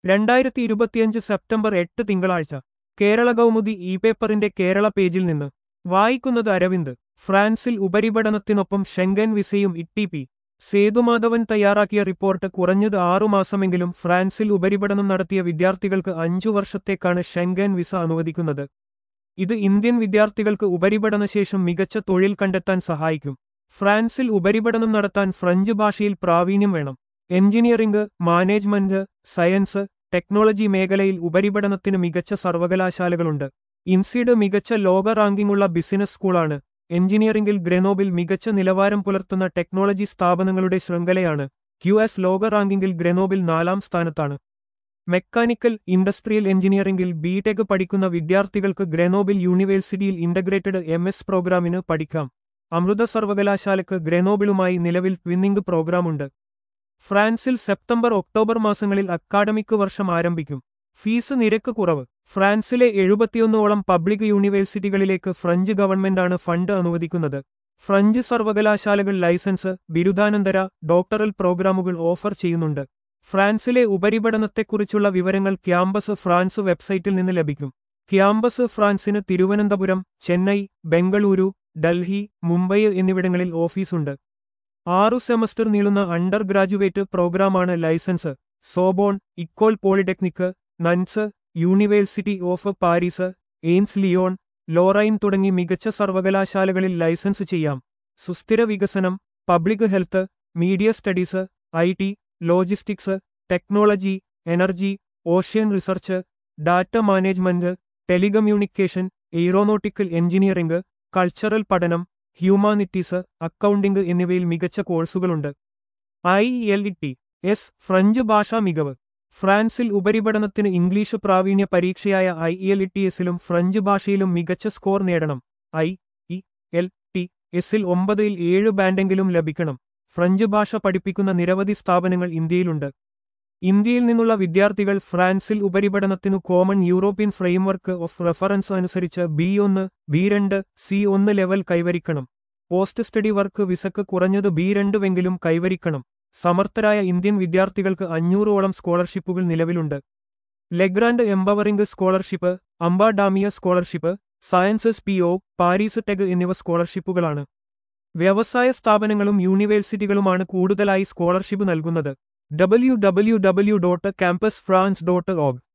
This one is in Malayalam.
രണ്ടായിരത്തി ഇരുപത്തിയഞ്ച് സെപ്റ്റംബർ എട്ട് തിങ്കളാഴ്ച കേരള കൗമുദി ഇ പേപ്പറിന്റെ കേരള പേജിൽ നിന്ന് വായിക്കുന്നത് അരവിന്ദ് ഫ്രാൻസിൽ ഉപരിപഠനത്തിനൊപ്പം ഷെങ്കൻ വിസയും ഇ പി സേതുമാധവൻ തയ്യാറാക്കിയ റിപ്പോർട്ട് കുറഞ്ഞത് ആറുമാസമെങ്കിലും ഫ്രാൻസിൽ ഉപരിപഠനം നടത്തിയ വിദ്യാർത്ഥികൾക്ക് അഞ്ചു വർഷത്തേക്കാണ് ഷെങ്കൻ വിസ അനുവദിക്കുന്നത് ഇത് ഇന്ത്യൻ വിദ്യാർത്ഥികൾക്ക് ഉപരിപഠനശേഷം മികച്ച തൊഴിൽ കണ്ടെത്താൻ സഹായിക്കും ഫ്രാൻസിൽ ഉപരിപഠനം നടത്താൻ ഫ്രഞ്ച് ഭാഷയിൽ പ്രാവീണ്യം വേണം എഞ്ചിനീയറിംഗ് മാനേജ്മെന്റ് സയൻസ് ടെക്നോളജി മേഖലയിൽ ഉപരിപഠനത്തിന് മികച്ച സർവകലാശാലകളുണ്ട് ഇൻസിഡ് മികച്ച ലോക റാങ്കിങ്ങുള്ള ബിസിനസ് സ്കൂളാണ് എഞ്ചിനീയറിംഗിൽ ഗ്രനോബിൽ മികച്ച നിലവാരം പുലർത്തുന്ന ടെക്നോളജി സ്ഥാപനങ്ങളുടെ ശൃംഖലയാണ് ക്യു എസ് ലോക റാങ്കിങ്ങിൽ ഗ്രനോബിൽ നാലാം സ്ഥാനത്താണ് മെക്കാനിക്കൽ ഇൻഡസ്ട്രിയൽ എഞ്ചിനീയറിംഗിൽ ബിടെക് പഠിക്കുന്ന വിദ്യാർത്ഥികൾക്ക് ഗ്രനോബിൽ യൂണിവേഴ്സിറ്റിയിൽ ഇന്റഗ്രേറ്റഡ് എം എസ് പ്രോഗ്രാമിന് പഠിക്കാം അമൃത സർവകലാശാലയ്ക്ക് ഗ്രനോബിളുമായി നിലവിൽ ട്വിന്നിംഗ് പ്രോഗ്രാമുണ്ട് ഫ്രാൻസിൽ സെപ്റ്റംബർ ഒക്ടോബർ മാസങ്ങളിൽ അക്കാഡമിക് വർഷം ആരംഭിക്കും ഫീസ് നിരക്ക് കുറവ് ഫ്രാൻസിലെ എഴുപത്തിയൊന്നോളം പബ്ലിക് യൂണിവേഴ്സിറ്റികളിലേക്ക് ഫ്രഞ്ച് ഗവൺമെന്റാണ് ഫണ്ട് അനുവദിക്കുന്നത് ഫ്രഞ്ച് സർവകലാശാലകൾ ലൈസൻസ് ബിരുദാനന്തര ഡോക്ടറൽ പ്രോഗ്രാമുകൾ ഓഫർ ചെയ്യുന്നുണ്ട് ഫ്രാൻസിലെ ഉപരിപഠനത്തെക്കുറിച്ചുള്ള വിവരങ്ങൾ ക്യാമ്പസ് ഫ്രാൻസ് വെബ്സൈറ്റിൽ നിന്ന് ലഭിക്കും ക്യാമ്പസ് ഫ്രാൻസിന് തിരുവനന്തപുരം ചെന്നൈ ബംഗളൂരു ഡൽഹി മുംബൈ എന്നിവിടങ്ങളിൽ ഓഫീസുണ്ട് ആറു സെമസ്റ്റർ നീളുന്ന അണ്ടർ ഗ്രാജുവേറ്റ് പ്രോഗ്രാമാണ് licence Sorbonne Ecole Polytechnique Nantes university of Paris എയിംസ് ലിയോൺ ലോറൈൻ തുടങ്ങി മികച്ച സർവകലാശാലകളിൽ ലൈസൻസ് ചെയ്യാം സുസ്ഥിര വികസനം public health media studies I T logistics technology energy ocean research data management telecommunication aeronautical engineering cultural പഠനം ഹ്യൂമാനിറ്റീസ് അക്കൗണ്ടിംഗ് എന്നിവയിൽ മികച്ച കോഴ്സുകളുണ്ട് I L E T S French ഭാഷാ മികവ് ഫ്രാൻസിൽ ഉപരിപഠനത്തിന് ഇംഗ്ലീഷ് പ്രാവീണ്യ പരീക്ഷയായ ഐ എൽ ഇ ടി എസിലും ഫ്രഞ്ച് ഭാഷയിലും മികച്ച സ്കോർ നേടണം ഐ ഇ എൽ ടി എസിൽ ഒമ്പതിൽ ഏഴ് ബാൻഡെങ്കിലും ലഭിക്കണം ഫ്രഞ്ച് ഭാഷ പഠിപ്പിക്കുന്ന നിരവധി സ്ഥാപനങ്ങൾ ഇന്ത്യയിലുണ്ട് ഇന്ത്യയിൽ നിന്നുള്ള വിദ്യാർത്ഥികൾ ഫ്രാൻസിൽ ഉപരിപഠനത്തിനു common European framework of reference അനുസരിച്ച് ബി ഒന്ന് ബി രണ്ട് സി ഒന്ന് ലെവൽ കൈവരിക്കണം പോസ്റ്റ് സ്റ്റഡി വർക്ക് വിസക്ക് കുറഞ്ഞത് ബി രണ്ടുവെങ്കിലും കൈവരിക്കണം സമർത്ഥരായ ഇന്ത്യൻ വിദ്യാർത്ഥികൾക്ക് അഞ്ഞൂറോളം സ്കോളർഷിപ്പുകൾ നിലവിലുണ്ട് ലെഗ്രാൻഡ് എംപവറിംഗ് സ്കോളർഷിപ്പ് അംബാഡാമിയ scholarship sciences P O Paris tech എന്നിവ സ്കോളർഷിപ്പുകളാണ് വ്യവസായ സ്ഥാപനങ്ങളും യൂണിവേഴ്സിറ്റികളുമാണ് കൂടുതലായി സ്കോളർഷിപ്പ് നൽകുന്നത് W W W dot campus France dot org